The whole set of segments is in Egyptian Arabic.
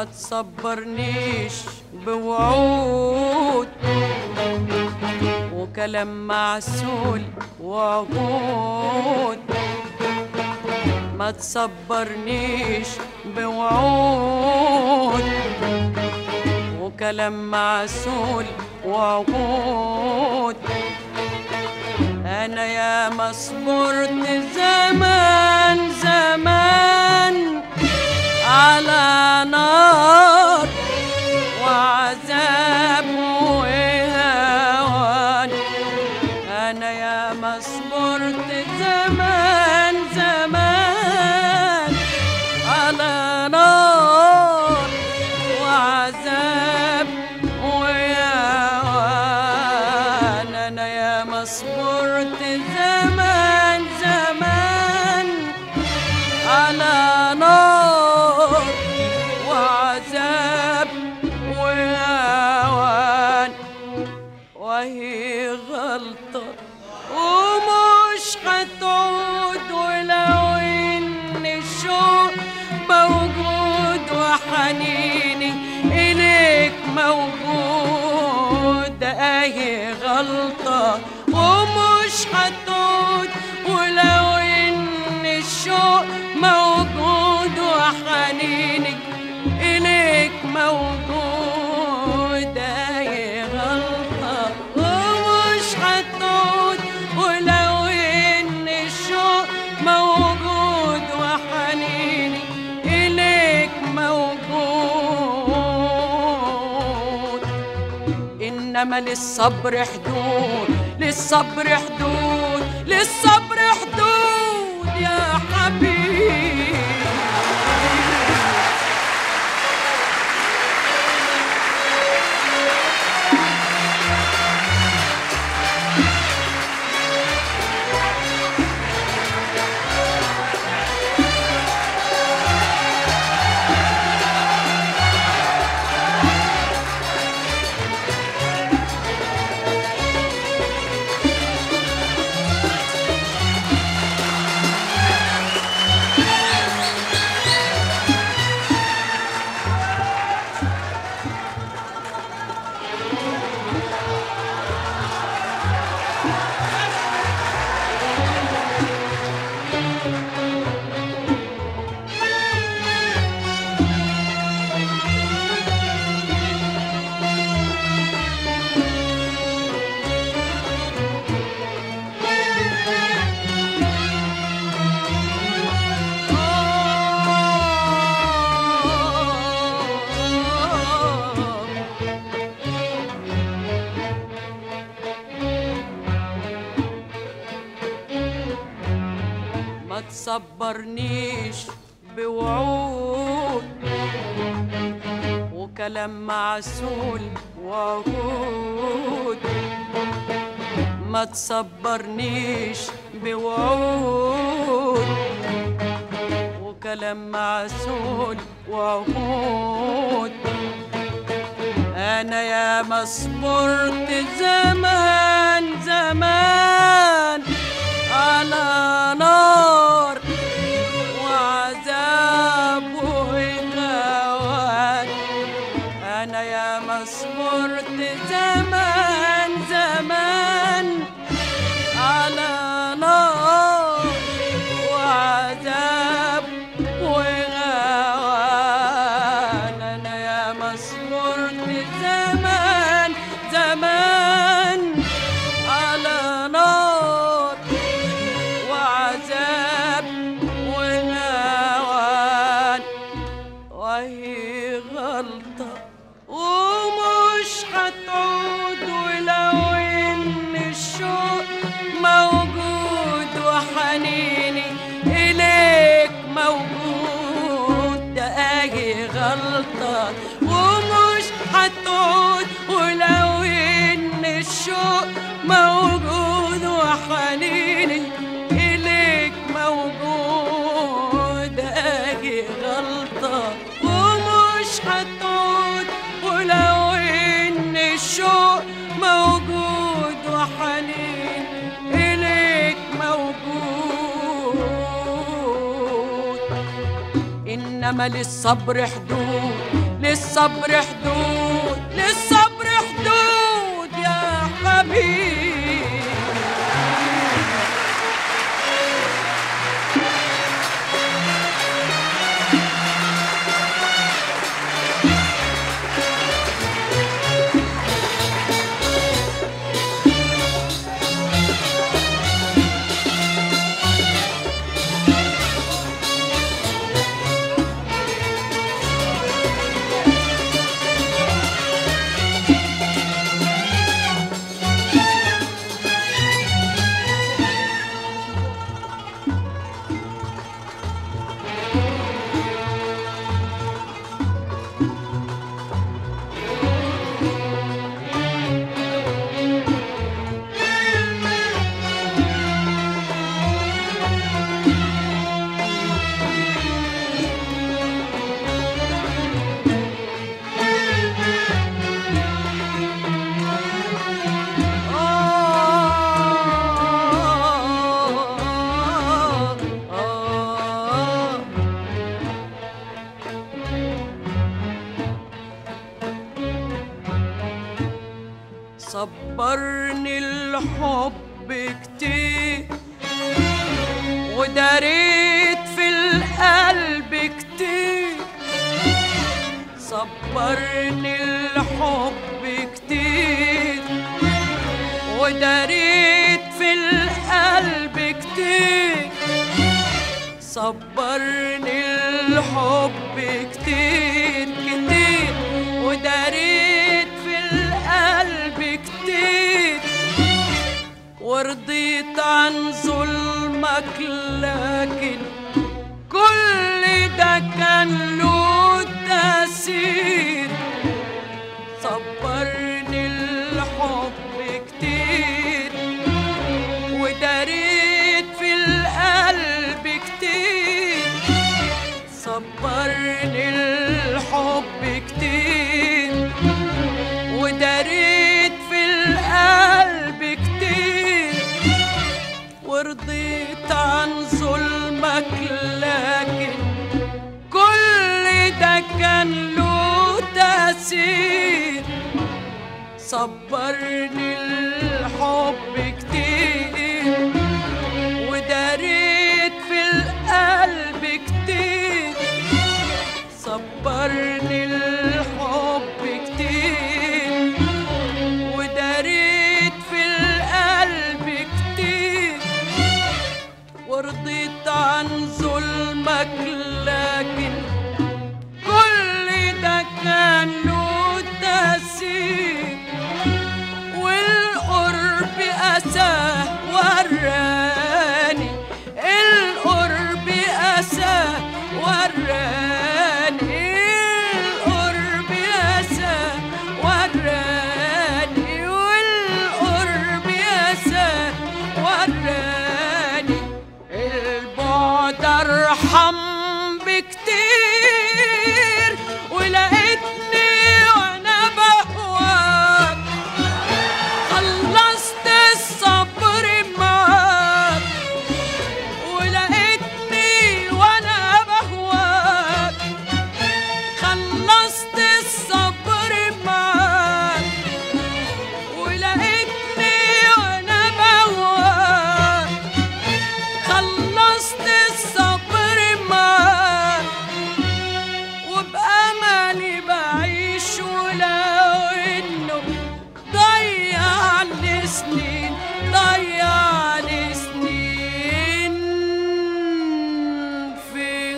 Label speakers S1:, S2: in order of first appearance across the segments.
S1: ما تصبرنيش بوعود وكلام معسول وعهود ما تصبرنيش بوعود وكلام معسول وعهود انا يا ما صبرت زمان زمان على نار وعذاب وهوان انا يا ما صبرت زمان زمان على نار وعذاب وهوان انا يا ما صبرت زمان زمان على نار وعذاب وهوان وهي غلطة ومش هتعود ولو إن الشوق موجود وحنيني إليك موجود أهي غلطة ومش هتعود ولو إن الشوق موجود وحنيني إليك موجود أهي غلطة ومش هتعود ولو إن الشوق موجود وحنيني إليك موجود إنما للصبر حدود للصبر حدود للصبر حدود يا حبيبي ما تصبرنيش بوعود وكلام معسول وعهود ما تصبرنيش بوعود وكلام معسول وعهود انا يا ما صبرت زمان زمان على نار وعذاب وغوان انا يا ما صبرت زمان زمان على نار وعذاب وغوان انا يا ما صبرت زمان زمان على نار وعذاب ونوان وهي غلطة ومش هتعود ولو إن الشوق موجود وحنيني إليك موجود ده أهي غلطة ومش هتعود ولو إن الشوق موجود وحنيني إليك موجود أهي غلطة ومش هتعود ولو إن الشوق موجود وحنين إليك موجود إنما للصبر حدود للصبر حدود للصبر حدود يا حبيبي آه آه صبرني الحب كتير وداريت في القلب كتير صبرني الحب كتير وداريت في القلب كتير صبرني الحب كتير كتير وداريت في القلب كتير ورضيت عن ظلمك لكن كل ده كان له تأثير صبرني الحب كتير وداريت في القلب كتير صبرني الحب كتير وداريت في القلب كتير ورضيت عن ظلمك لكن كل ده كان له تأثير صبرني الحب كتير وداريت في القلب كتير صبرني الحب كتير وداريت في القلب كتير ورضيت عن ظلمك لكن كل ده كان له تأثير والقرب أساه وراني القرب أساه وراني القرب أساه وراني والقرب أساه وراني البعد أرحم بكتير ولقيتني وأنا بهواك خلصت الصبر معاك ولقيتني وانا بهواك خلصت الصبر معاك ولقيتني وانا بهواك خلصت الصبر معاك وبأملي بعيش ولو إنه ضيع لي سنين ضيع لي سنين في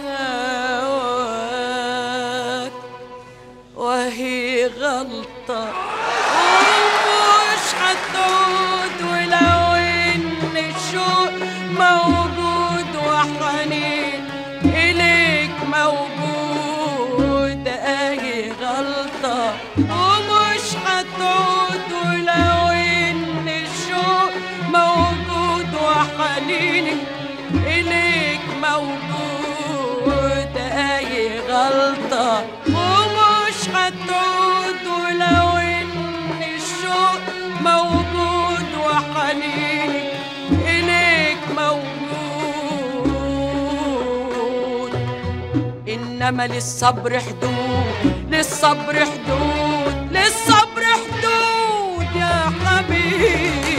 S1: هواك وهي غلطة ومش هتعود ولو إن الشوق موجود وحنين إليك موجود أهي غلطة ومش هتعود ولو إن الشوق موجود إنما للصبر حدود للصبر حدود للصبر حدود يا حبيبي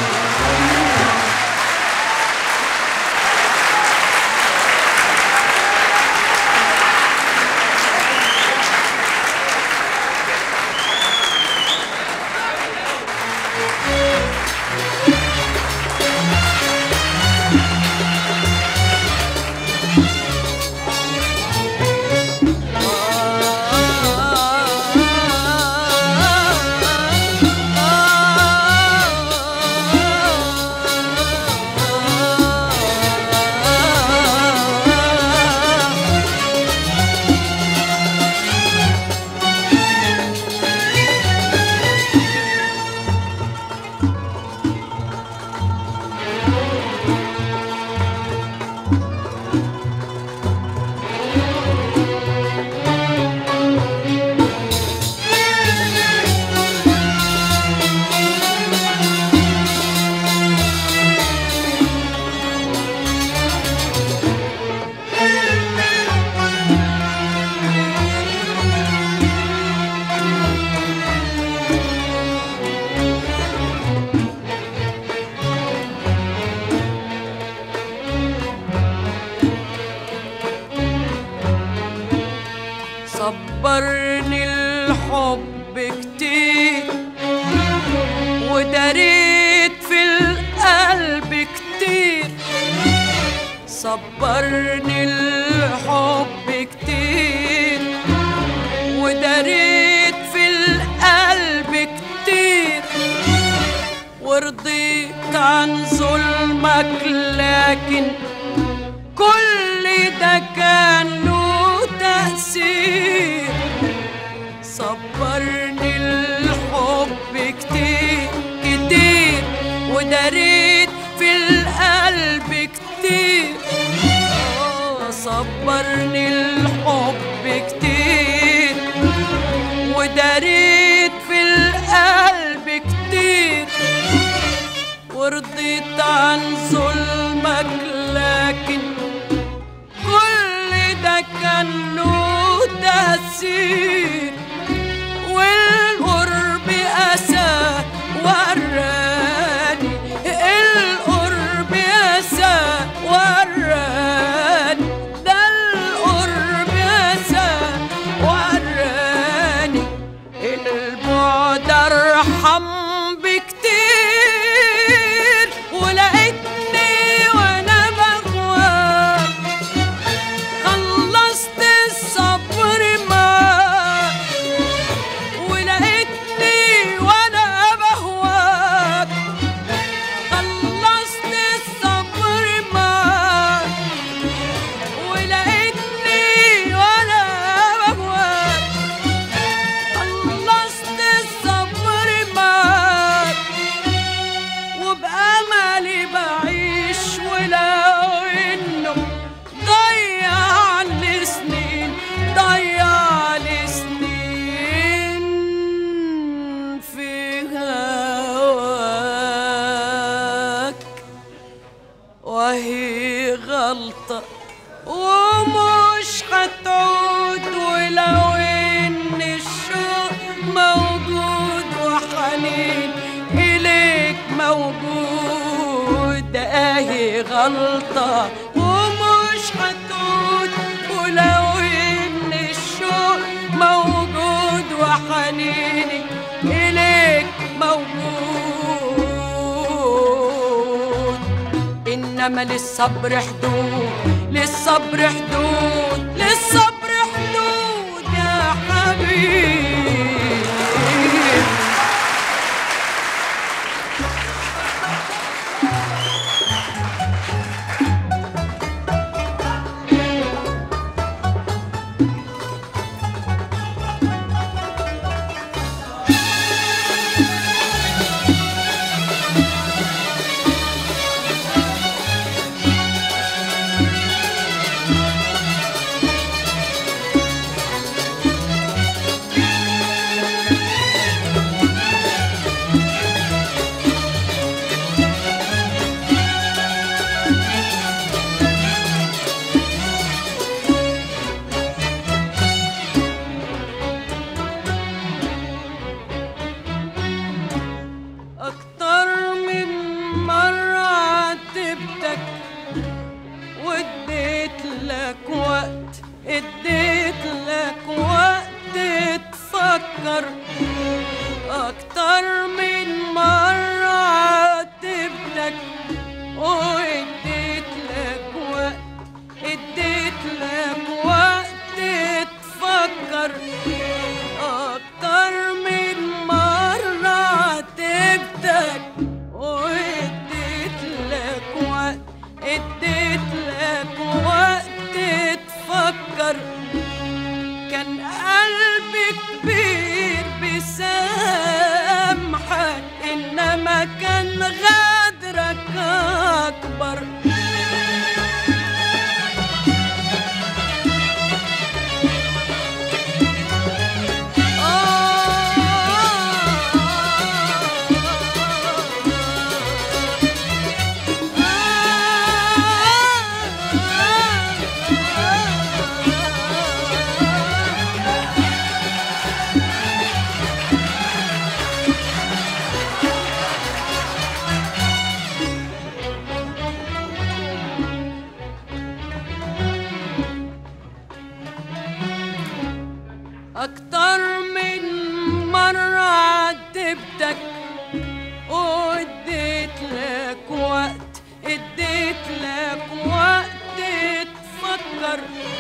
S1: صبرني الحب كتير وداريت في القلب كتير صبرني الحب كتير وداريت في القلب كتير ورضيت عن ظلمك لكن كل ده كان له تأثير صبرني الحب كتير كتير وداريت في القلب كتير آه، صبرني الحب كتير وداريت في القلب كتير ورضيت عن ظلمك لكن كل ده كان له تأثير والقرب أسى وراني القرب أسى وراني ده القرب أسى وراني البعد أرحم بكتير ولقيتني وأنا بغواك خلصت الصبر معاك ولقيتني وانا بهواك خلصت الصبر معاك ولقيتني وانا بهواك خلصت الصبر معاك وبأملي بعيش ولو إنه ضيع لي سنين ضيع لي سنين في هواك وهي غلطة ومش هتعود ولو إن الشوق موجود وحنين إليك موجود أهي غلطة ومش هتعود ولو إن الشوق موجود وحنيني إليك موجود إنما للصبر حدود للصبر حدود للصبر حدود يا حبيبي إنما كان غدرك أكبر أكتر من مرة عاتبتك واديت لك وقت اديت لك وقت تفكر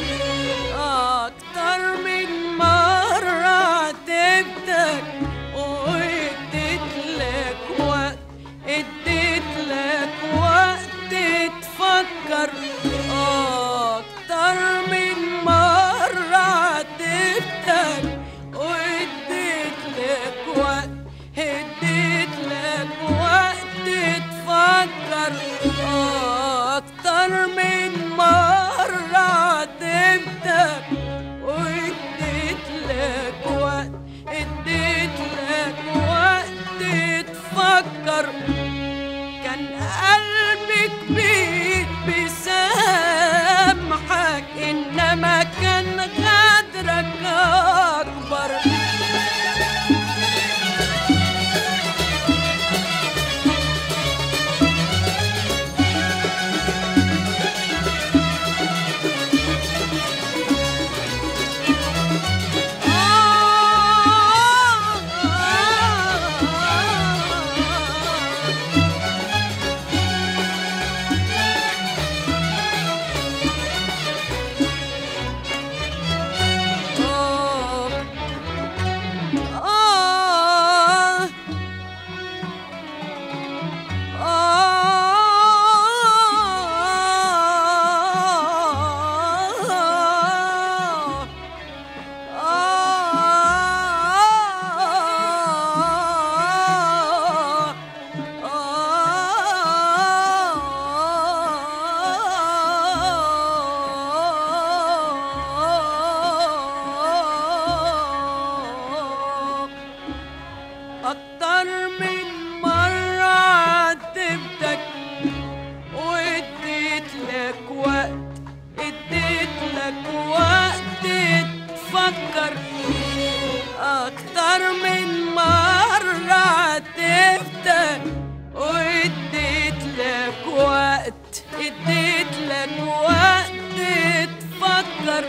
S1: أكتر من مرة عاتبتك واديت لك وقت اديت لك وقت تفكر أكتر من مرة عاتبتك واديت لك وقت اديت لك وقت تفكر أكتر من مرة عاتبتك واديت لك وقت اديت لك وقت تفكر كان قلبي كبير بيسامحك انما كان غدرك اكبر أكتر من مرة عاتبتك واديت لك وقت اديت لك وقت تفكر أكتر من مرة عاتبتك واديت لك وقت اديت لك وقت تفكر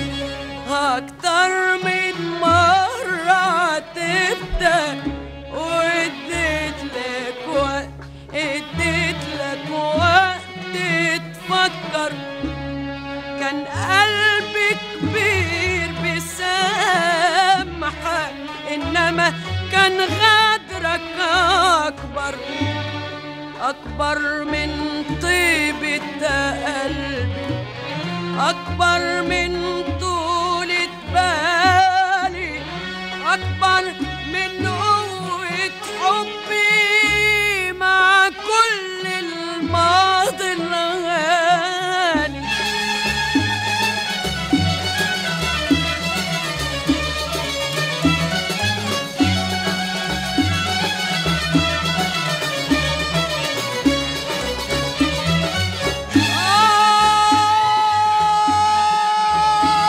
S1: أكتر من مرة عاتبتك واديت لك وقت اديت لك وقت تفكر كان قلبي كبير بيسامحك انما كان غدرك اكبر اكبر من طيبة قلبي أكبر من طولة بالي أكبر من قوة حبي مع كل الماضي الغالي آه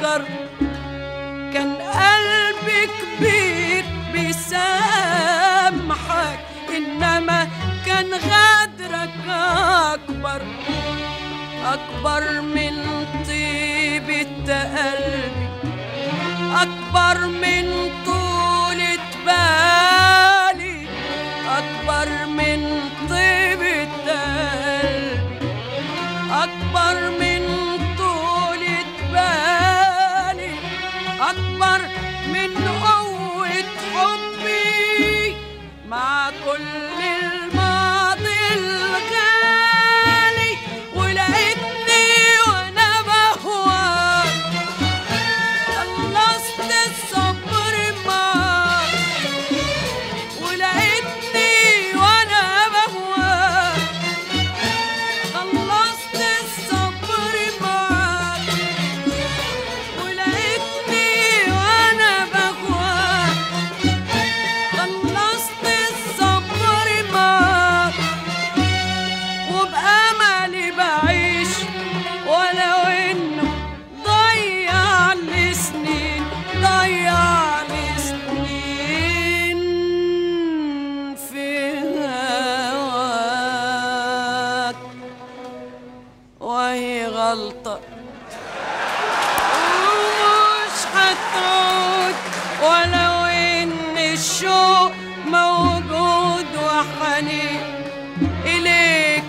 S1: صغر كان قلبي كبير بيسامحك إنما كان غدرك أكبر أكبر من طيبة قلبي أكبر من طولة بالي أكبر من طيبة قلبي أكبر من طولة بالي أكبر من قوة حبي مع كل الماضي الغالي ولقيتني وأنا بهواك خلصت الصبر معاك ولقيتني وأنا بهواك خلصت الصبر معاك ولقيتني وانا بهواك خلصت الصبر معاك وبأملي بعيش ولو انه ضيع لي سنين ضيع لي سنين في هواك وهي غلطة ومش هتعود ولو ان الشوق موجود وحنين إليك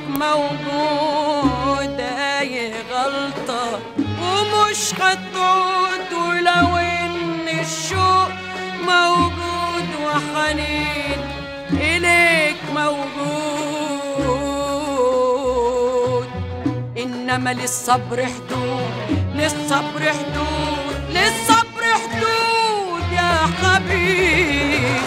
S1: موجود أي غلطة ومش هتعود ولو إن الشوق موجود وحنين إليك موجود إنما للصبر حدود للصبر حدود للصبر حدود يا حبيبي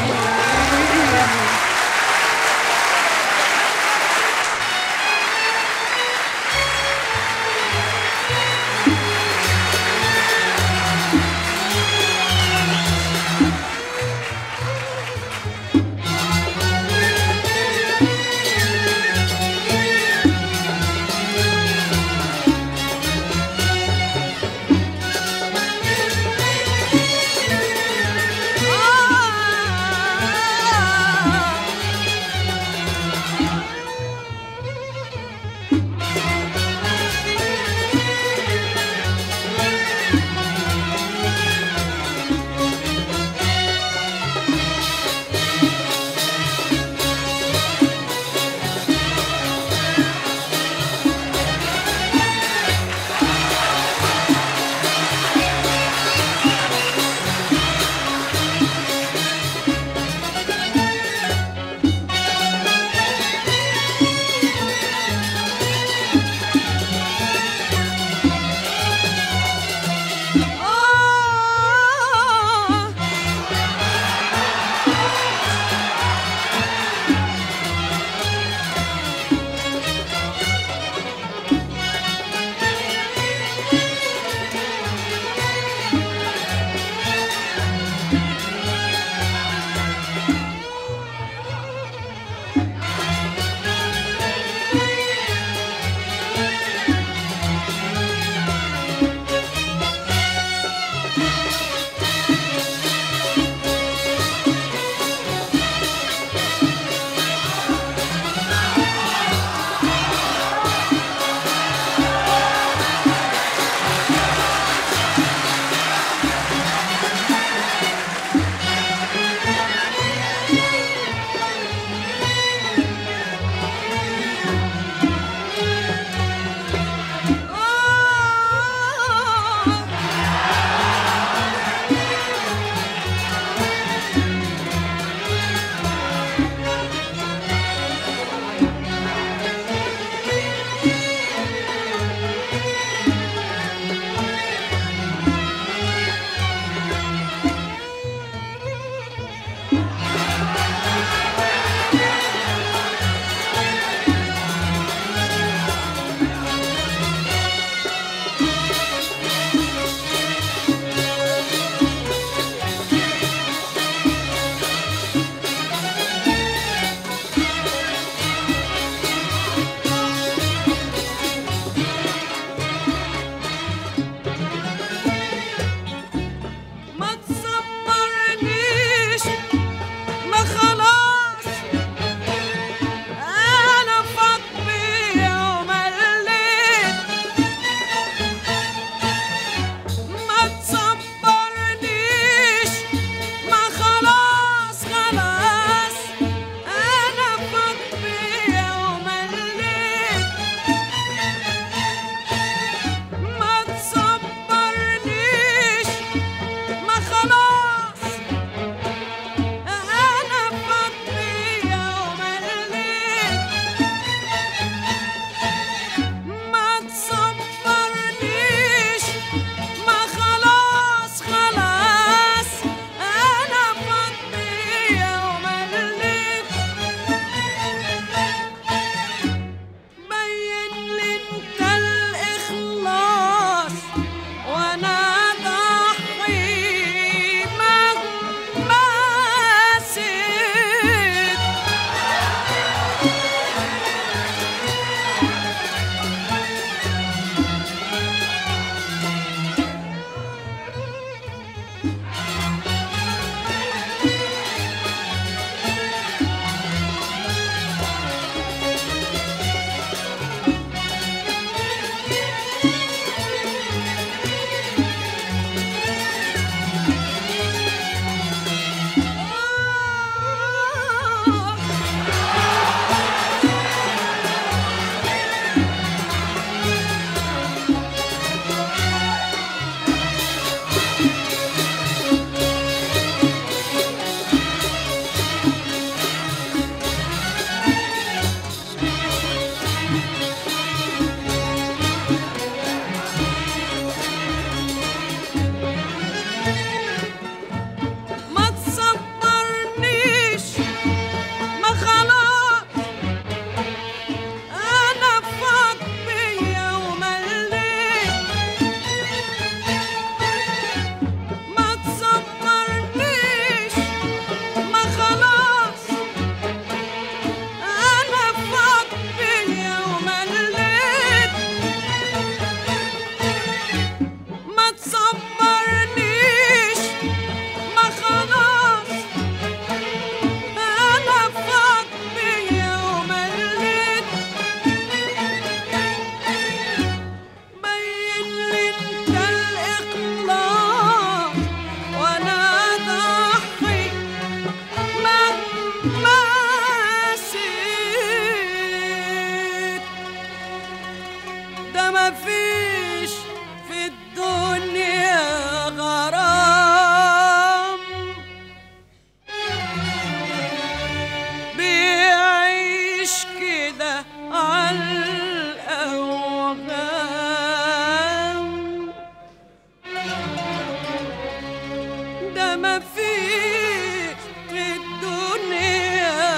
S1: ده ما فيش في الدنيا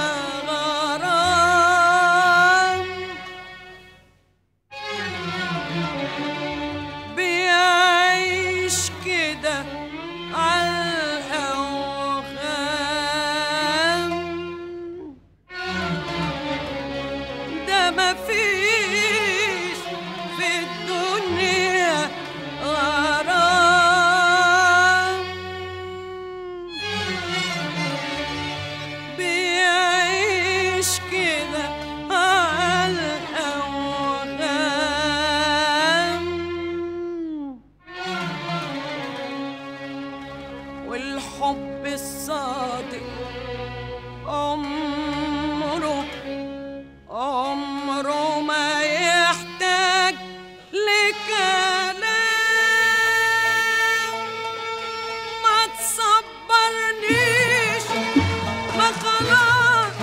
S1: غرام بيعيش كده عالأوهام ده ما فيش في الدنيا غرام بيعيش كده عالأوهام والحب الصادق عمره عمره ما يحتاج لكلام ما تصبرنيش ما خلاص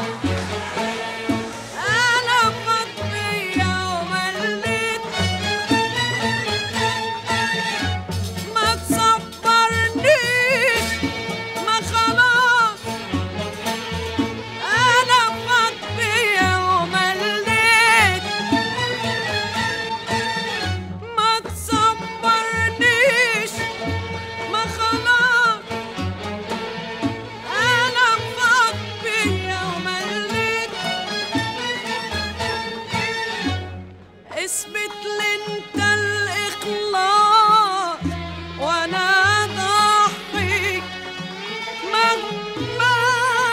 S1: انا فاضية ومليت ما تصبرنيش ما خلاص انا فاضية ومليت ما تصبرنيش ما خلاص انا فاضية ومليت اثبت لي انت الاخلاص وانا ضحيك مهما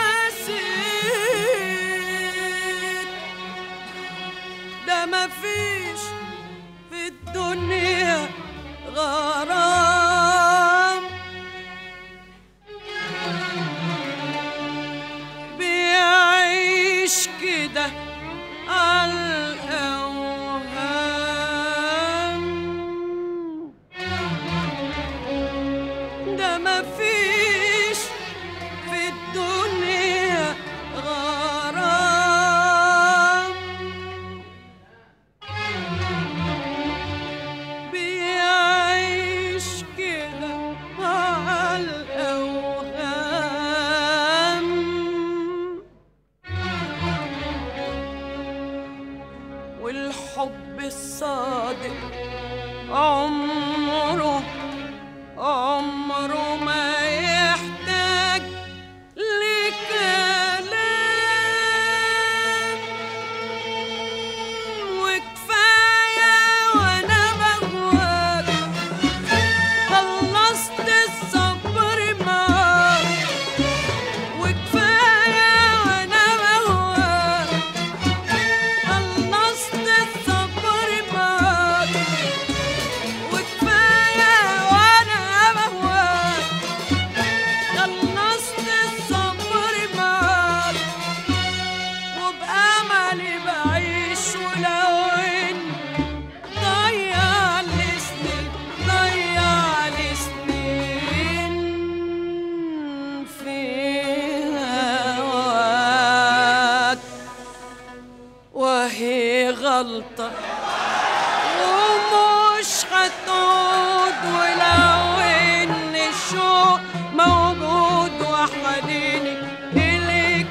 S1: سيت ده مفيش في الدنيا غرام بيعيش كده عالأوهام ده مفيش في الدنيا غرام بيعيش كده عالأوهام والحب الصادق عمره عمره ما يحتاج لكلام وكفاية وانا بهواك خلصت الصبر معاك وكفاية وانا بهواك خلصت الصبر معاك وكفاية وانا بهواك خلصت الصبر معاك وبأملي بعيش ولو إن ضيع لي سنين ضيع لي سنين في هواك وهي غلطة ومش هتعود ولو ان الشوق موجود وحنيني اليك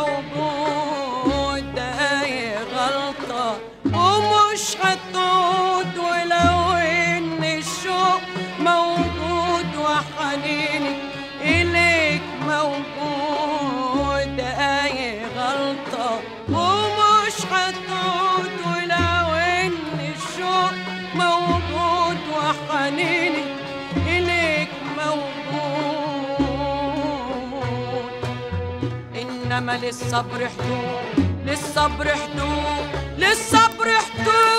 S1: موجود ده هي غلطة ومش هتعود ولو ان الشوق موجود وحنيني اليك موجود ده هي غلطة ومش هتعود ولو ان الشوق موجود وحنيني إليك موجود إنما للصبر حدود للصبر حدود للصبر حدود